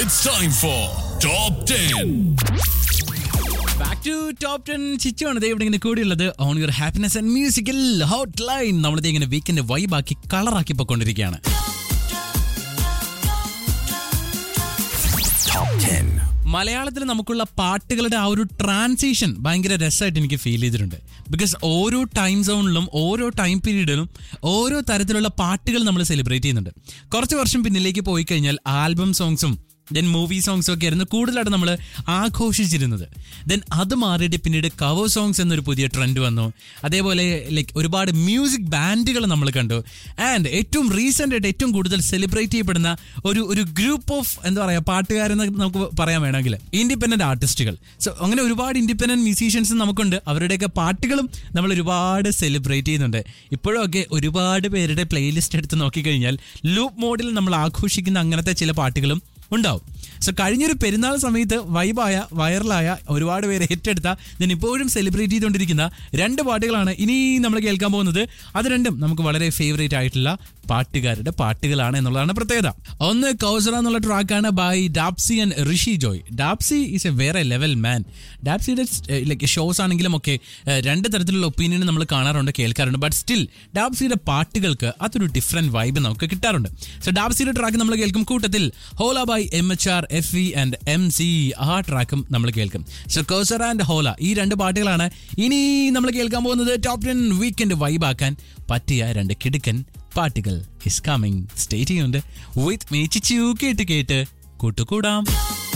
It's time for Top 10. Back to top ten ചിച്ചുവാണ് ദേ ഇവിടെ ഇങ്ങനെ കൂടിയുള്ളത് on your happiness and musical hot line നമ്മളിത് ഇങ്ങനെ വീക്കെൻഡ് വൈബാക്കി കളറാക്കി പോയിക്കൊണ്ടിരിക്കുകയാണ് മലയാളത്തിൽ നമുക്കുള്ള പാട്ടുകളുടെ ആ ഒരു ട്രാൻസിഷൻ ഭയങ്കര രസമായിട്ട് എനിക്ക് ഫീൽ ചെയ്തിട്ടുണ്ട് ബിക്കോസ് ഓരോ ടൈം സോണിലും ഓരോ ടൈം പീരീഡിലും ഓരോ തരത്തിലുള്ള പാട്ടുകൾ നമ്മൾ സെലിബ്രേറ്റ് ചെയ്യുന്നുണ്ട് കുറച്ച് വർഷം പിന്നിലേക്ക് പോയി കഴിഞ്ഞാൽ ആൽബം സോങ്സും ദെൻ മൂവി സോങ്സ് ഒക്കെ ആയിരുന്നു കൂടുതലായിട്ട് നമ്മൾ ആഘോഷിച്ചിരുന്നത് ദെൻ അത് മാറിയിട്ട് പിന്നീട് കവർ സോങ്സ് എന്നൊരു പുതിയ ട്രെൻഡ് വന്നു അതേപോലെ ലൈക്ക് ഒരുപാട് മ്യൂസിക് ബാൻഡുകൾ നമ്മൾ കണ്ടു ആൻഡ് ഏറ്റവും റീസെൻ്റ് ആയിട്ട് ഏറ്റവും കൂടുതൽ സെലിബ്രേറ്റ് ചെയ്യപ്പെടുന്ന ഒരു ഒരു ഗ്രൂപ്പ് ഓഫ് എന്താ പറയുക പാട്ടുകാരെന്ന് നമുക്ക് പറയാൻ വേണമെങ്കിൽ ഇൻഡിപെൻഡന്റ് ആർട്ടിസ്റ്റുകൾ സോ അങ്ങനെ ഒരുപാട് ഇൻഡിപെൻഡന്റ് മ്യൂസീഷ്യൻസ് നമുക്കുണ്ട് അവരുടെയൊക്കെ പാട്ടുകളും നമ്മൾ ഒരുപാട് സെലിബ്രേറ്റ് ചെയ്യുന്നുണ്ട് ഇപ്പോഴും ഒക്കെ ഒരുപാട് പേരുടെ പ്ലേലിസ്റ്റ് എടുത്ത് നോക്കിക്കഴിഞ്ഞാൽ ലൂപ്പ് മോഡിൽ നമ്മൾ ആഘോഷിക്കുന്ന അങ്ങനത്തെ ചില പാട്ടുകളും ഉണ്ടാവും സോ കഴിഞ്ഞൊരു പെരുന്നാൾ സമയത്ത് വൈബായ വൈറലായ ഒരുപാട് പേര് ഏറ്റെടുത്ത ഞാൻ ഇപ്പോഴും സെലിബ്രേറ്റ് ചെയ്തുകൊണ്ടിരിക്കുന്ന രണ്ട് പാട്ടുകളാണ് ഇനി നമ്മൾ കേൾക്കാൻ പോകുന്നത് അത് രണ്ടും നമുക്ക് വളരെ ഫേവറേറ്റ് ആയിട്ടുള്ള പാട്ടുകാരുടെ പാട്ടുകളാണ് എന്നുള്ളതാണ് പ്രത്യേകത ഒന്ന് കൗസറ എന്നുള്ള ട്രാക്കാണ് by Dabzee and Rishi Joy Dabzee is a വേറെ ലെവൽ മാൻ ഡാപ്സിയുടെ ലൈക്ക് ഷോസ് ആണെങ്കിലും ഒക്കെ ഏഹ്, രണ്ട് തരത്തിലുള്ള ഒപ്പീനിയൻ നമ്മൾ കാണാറുണ്ട് കേൾക്കാറുണ്ട് ബട്ട് സ്റ്റിൽ ഡാപ്സിയുടെ പാട്ടുകൾക്ക് അതൊരു ഡിഫറെന്റ് വൈബ് നമുക്ക് കിട്ടാറുണ്ട് സോ ഡാപ്സിയുടെ ട്രാക്ക് നമ്മൾ കേൾക്കും കൂട്ടത്തിൽ Hola by M H R F E and M C ആ ട്രാക്കും നമ്മൾ കേൾക്കും സോ കോസറ ആൻഡ് ഹോല ഈ രണ്ട് പാട്ടുകളാണ് ഇനി നമ്മൾ കേൾക്കാൻ പോകുന്നത് ടോപ്പ് ടെൻ വീക്കെൻഡ് വൈബാക്കാൻ പറ്റിയ രണ്ട് കിടുക്കൻ പാട്ടുകൾ ഇസ് കമ്മിങ് സ്റ്റേറ്റ് ചെയ്യുന്നുണ്ട് വിത്ത് മീ ചിച്ചു കേട്ട് കേട്ട് കൂട്ടുകൂടാം